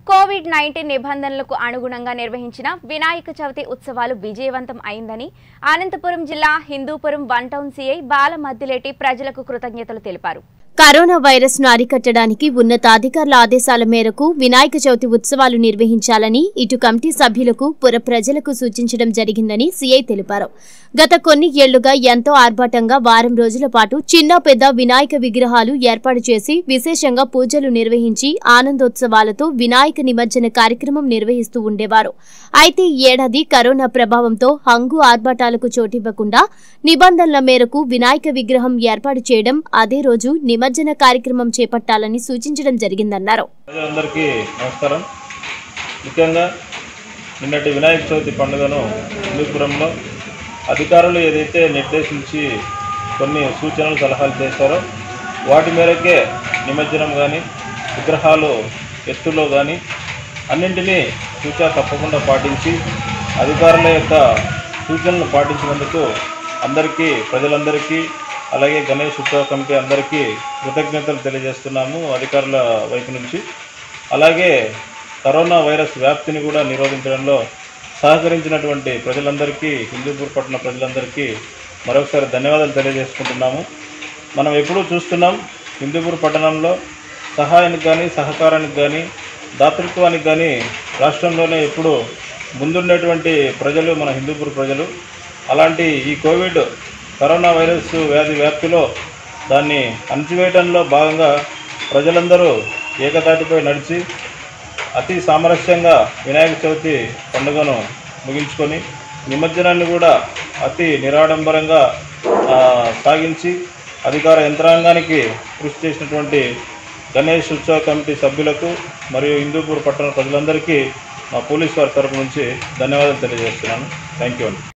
Covid nineteen నిబంధనలకు అనుగుణంగా నిర్వహించిన వినాయక చవితి ఉత్సవాలు విజయవంతం అయిందని అనంతపురం జిల్లా Hindupuram one town CI Bala Maddileti ప్రజలకు కృతజ్ఞతలు తెలిపారు కరోనా వైరస్ ను అరికట్టడానికి ఉన్నతాధికారుల ఆదేశాల మేరకు వినాయక చవితి ఉత్సవాలు నిర్వహించాలని ఇటు కమిటీ సభ్యులకు పుర ప్రజలకు సూచించడం జరిగిందని సీఐ తెలిపారు గత కొన్ని ఏళ్లుగా ఎంతో ఆర్భాటంగా వారం రోజుల పాటు చిన్న పెద్ద వినాయక విగ్రహాలు ఏర్పాటు చేసి విశేషంగా పూజలు నిర్వహించి ఆనందోత్సవాలతో వినాయక నిమజ్జన కార్యక్రమం నిర్వహిస్తూ ఉండేవారు అయితే ఈ ఏడాది కరోనా ప్రభావంతో హంగు ఆర్భాటాలకు చోటివ్వకుండా నిబంధనల మేరకు వినాయక విగ్రహం ఏర్పాటు చేయడం అదే రోజు నిమజ్జన కార్యక్రమం చేపట్టాలని సూచించడం జరిగిందన్నారు ప్రజలందరికీ నమస్కారం ముఖ్యంగా నిన్నటి వినాయక చవితి పండుగను హిందూపురంలో అధికారులు ఏదైతే నిర్దేశించి కొన్ని సూచనలు సలహాలు చేశారో వాటి మేరకే నిమజ్జనం కానీ విగ్రహాలు ఎత్తులో కానీ అన్నింటినీ సూచన తప్పకుండా పాటించి అధికారుల యొక్క సూచనలు పాటించినందుకు అందరికీ ప్రజలందరికీ అలాగే గణేష్ ఉత్సవ కమిటీ అందరికీ కృతజ్ఞతలు తెలియజేస్తున్నాము అధికారుల వైపు నుంచి అలాగే కరోనా వైరస్ వ్యాప్తిని కూడా నిరోధించడంలో సహకరించినటువంటి ప్రజలందరికీ హిందూపూర్ పట్టణ ప్రజలందరికీ మరొకసారి ధన్యవాదాలు తెలియజేసుకుంటున్నాము మనం ఎప్పుడూ చూస్తున్నాం హిందూపూర్ పట్టణంలో సహాయానికి కానీ సహకారానికి కానీ దాతృత్వానికి కానీ రాష్ట్రంలోనే ఎప్పుడు ముందుండేటువంటి ప్రజలు మన హిందూపూర్ ప్రజలు అలాంటి ఈ కోవిడ్ కరోనా వైరస్ వ్యాధి వ్యాప్తిలో దాన్ని అణచివేయడంలో భాగంగా ప్రజలందరూ ఏకతాటిపై నడిచి అతి సామరస్యంగా వినాయక చవితి పండుగను ముగించుకొని నిమజ్జనాన్ని కూడా అతి నిరాడంబరంగా ఆ, సాగించి అధికార యంత్రాంగానికి కృషి చేసినటువంటి గణేష్ ఉత్సవ కమిటీ సభ్యులకు మరియు హిందూపూర్ పట్టణ ప్రజలందరికీ మా పోలీస్ వారి తరపు నుంచి ధన్యవాదాలు తెలియజేస్తున్నాను థ్యాంక్ యూ అండి